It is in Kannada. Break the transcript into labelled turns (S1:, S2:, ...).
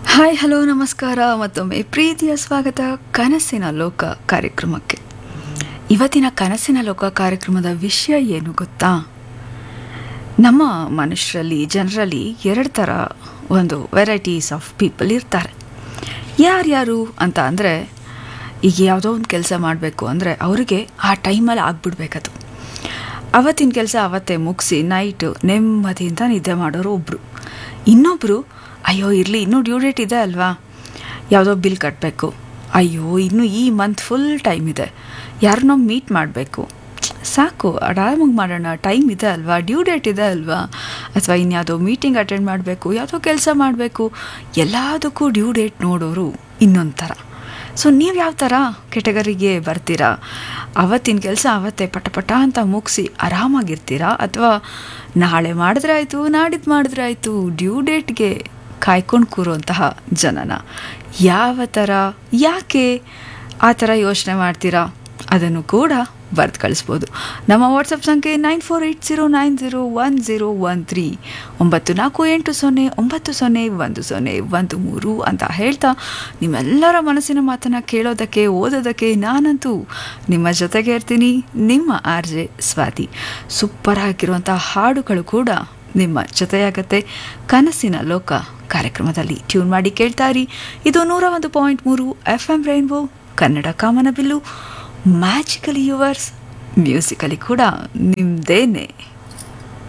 S1: ಹಾಯ್ ಹಲೋ ನಮಸ್ಕಾರ ಮತ್ತೊಮ್ಮೆ ಪ್ರೀತಿಯ ಸ್ವಾಗತ ಕನಸಿನ ಲೋಕ ಕಾರ್ಯಕ್ರಮಕ್ಕೆ ಇವತ್ತಿನ ಕನಸಿನ ಲೋಕ ಕಾರ್ಯಕ್ರಮದ ವಿಷಯ ಏನು ಗೊತ್ತಾ ನಮ್ಮ ಮನುಷ್ಯರಲ್ಲಿ ಜನರಲ್ಲಿ ಎರಡು ಥರ ಒಂದು ವೆರೈಟೀಸ್ ಆಫ್ ಪೀಪಲ್ ಇರ್ತಾರೆ ಯಾರ್ಯಾರು ಅಂತ ಅಂದರೆ ಈಗ ಯಾವುದೋ ಒಂದು ಕೆಲಸ ಮಾಡಬೇಕು ಅಂದರೆ ಅವರಿಗೆ ಆ ಟೈಮಲ್ಲಿ ಆಗ್ಬಿಡ್ಬೇಕದು ಅವತ್ತಿನ ಕೆಲಸ ಅವತ್ತೇ ಮುಗಿಸಿ ನೈಟು ನೆಮ್ಮದಿಯಿಂದ ನಿದ್ದೆ ಮಾಡೋರು ಒಬ್ಬರು ಇನ್ನೊಬ್ಬರು ಅಯ್ಯೋ ಇರಲಿ ಇನ್ನೂ ಡ್ಯೂ ಡೇಟ್ ಇದೆ ಅಲ್ವಾ ಯಾವುದೋ ಬಿಲ್ ಕಟ್ಟಬೇಕು ಅಯ್ಯೋ ಇನ್ನೂ ಈ ಮಂತ್ ಫುಲ್ ಟೈಮ್ ಇದೆ ಯಾರನ್ನೋ ಮೀಟ್ ಮಾಡಬೇಕು ಸಾಕು ಆರಾಮಾಗಿ ಮಾಡೋಣ ಟೈಮ್ ಇದೆ ಅಲ್ವಾ ಡ್ಯೂ ಡೇಟ್ ಇದೆ ಅಲ್ವಾ ಅಥವಾ ಇನ್ಯಾವುದೋ ಮೀಟಿಂಗ್ ಅಟೆಂಡ್ ಮಾಡಬೇಕು ಯಾವುದೋ ಕೆಲಸ ಮಾಡಬೇಕು ಎಲ್ಲದಕ್ಕೂ ಡ್ಯೂ ಡೇಟ್ ನೋಡೋರು ಇನ್ನೊಂದು ಥರ ಸೊ ನೀವು ಯಾವ ಥರ ಕೆಟಗರಿಗೆ ಬರ್ತೀರಾ ಅವತ್ತಿನ ಕೆಲಸ ಅವತ್ತೇ ಪಟ ಪಟ ಅಂತ ಮುಗಿಸಿ ಆರಾಮಾಗಿರ್ತೀರಾ ಅಥವಾ ನಾಳೆ ಮಾಡಿದ್ರೆ ಆಯಿತು ನಾಡಿದ್ದು ಮಾಡಿದ್ರೆ ಆಯಿತು ಡ್ಯೂ ಡೇಟ್ಗೆ ಕಾಯ್ಕೊಂಡು ಕೂರುವಂತಹ ಜನನ ಯಾವ ಥರ ಯಾಕೆ ಆ ಥರ ಯೋಚನೆ ಮಾಡ್ತೀರಾ ಅದನ್ನು ಕೂಡ ಬರ್ದು ಕಳಿಸ್ಬೋದು ನಮ್ಮ ವಾಟ್ಸಪ್ ಸಂಖ್ಯೆ nine four eight zero nine zero one zero one three ಒಂಬತ್ತು ನಾಲ್ಕು ಎಂಟು ಸೊನ್ನೆ ಒಂಬತ್ತು ಸೊನ್ನೆ ಒಂದು ಸೊನ್ನೆ ಒಂದು ಮೂರು ಅಂತ ಹೇಳ್ತಾ ನಿಮ್ಮೆಲ್ಲರ ಮನಸ್ಸಿನ ಮಾತನ್ನು ಕೇಳೋದಕ್ಕೆ ಓದೋದಕ್ಕೆ ನಾನಂತೂ ನಿಮ್ಮ ಜೊತೆಗೆ ಇರ್ತೀನಿ ನಿಮ್ಮ ಆರ್ ಜೆ ಸ್ವಾತಿ ಸೂಪರ್ ಆಗಿರುವಂಥ ಹಾಡುಗಳು ಕೂಡ ನಿಮ್ಮ ಜೊತೆಯಾಗತ್ತೆ ಕನಸಿನ ಲೋಕ ಕಾರ್ಯಕ್ರಮದಲ್ಲಿ ಟ್ಯೂನ್ ಮಾಡಿ ಕೇಳ್ತಾ ಇರಿ ಇದು ನೂರ ಒಂದು ಪಾಯಿಂಟ್ ಮೂರು ಎಫ್ ಎಂ ರೈನ್ಬೋ ಕನ್ನಡ ಕಾಮನಬಿಲ್ಲು ಮ್ಯಾಜಿಕಲಿ ಯುವರ್ಸ್ ಮ್ಯೂಸಿಕಲಿ ಕೂಡ ನಿಮ್ಮದೇನೆ